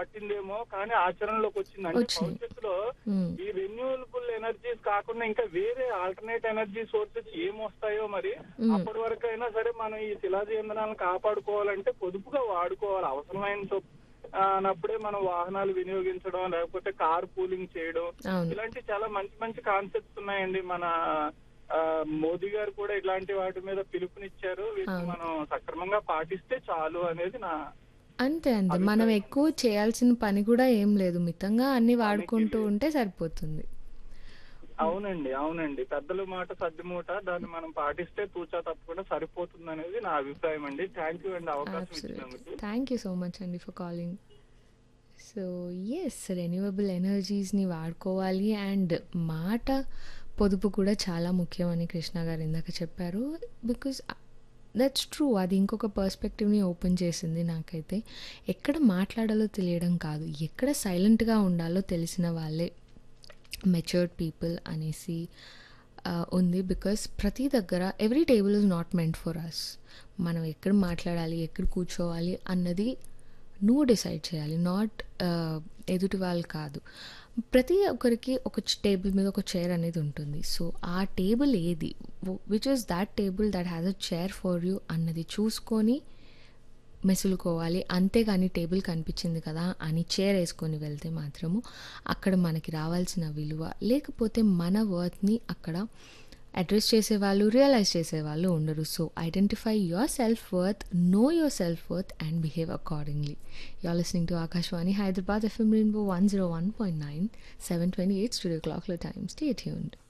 దాటిందేమో కానీ ఆచరణలోకి వచ్చింది అంటే వచ్చింది. భవిష్యత్తులో ఉమ్, ఈ రెన్యూవబుల్ ఎనర్జీస్ కాకుండా ఇంకా వేరే ఆల్టర్నేట్ ఎనర్జీ సోర్సెస్ ఏమొస్తాయో మరి మ్మ్. అప్పటి వరకు అయినా సరే మనం ఈ శిలాజ ఇంధనాలను కాపాడుకోవాలంటే పొదుపుగా వాడుకోవాలి అవసరమైన అన్నప్పుడే మనం వాహనాలు వినియోగించడం లేకపోతే కార్ పూలింగ్ చేయడం అవును ఇలాంటి చాలా మంచి మంచి కాన్సెప్ట్స్ ఉన్నాయండి మన ఆ, మోదీ గారు కూడా ఇలాంటి వాటి మీద పిలుపునిచ్చారు వీటిని అవును. మనం సక్రమంగా పాటిస్తే చాలు అనేది నా అంతే అంతే మనం ఎక్కువ చేయాల్సిన పని కూడా ఏం లేదు మితంగా అన్ని వాడుకుంటూ లేదు. ఉంటే సరిపోతుంది అవునండి అవునండి పెద్దల మాట సర్దిమూట దాన్ని మనం పాటిస్తే తూచా తప్పకుండా సరిపోతుంది అనేది నా అభిప్రాయం అండి థ్యాంక్ యూ అండి అవకాశం ఇచ్చినందుకు థ్యాంక్ యూ సో మచ్ అండి for calling so yes renewable ఎనర్జీస్ని వాడుకోవాలి అండ్ మాట పొదుపు కూడా చాలా ముఖ్యమని కృష్ణ గారు ఇందాక చెప్పారు బికాజ్ దట్స్ ట్రూ అది ఇంకొక పర్స్పెక్టివ్ని ఓపెన్ చేసింది నాకైతే ఎక్కడ మాట్లాడాలో తెలియడం కాదు ఎక్కడ సైలెంట్గా ఉండాలో తెలిసిన వాళ్ళే మెచ్యూర్డ్ పీపుల్ అనేసి ఆ, ఉంది బికాస్ ప్రతి దగ్గర every table is not meant for us మనం ఎక్కడ మాట్లాడాలి ఎక్కడ కూర్చోవాలి అన్నది నువ్వు డిసైడ్ చేయాలి నాట్ ఎదుటి వాళ్ళు కాదు ప్రతి ఒక్కరికి ఒక టేబుల్ మీద ఒక చైర్ అనేది ఉంటుంది సో ఆ టేబుల్ ఏది which is that table that has a chair for you అన్నది చూసుకొని మెసులుకోవాలి అంతేగాని టేబుల్ కనిపించింది కదా అని చైర్ వేసుకొని వెళ్తే మాత్రము అక్కడ మనకి రావాల్సిన విలువ లేకపోతే మన వర్త్ని అక్కడ అడ్రస్ చేసేవాళ్ళు రియలైజ్ చేసేవాళ్ళు ఉండరు so identify your self worth know your self worth and behave accordingly you're listening to Akashvani Hyderabad FM rainbow one zero one point nine seven twenty eight studio క్లాక్ల టైమ్ స్టే ట్యూన్డ్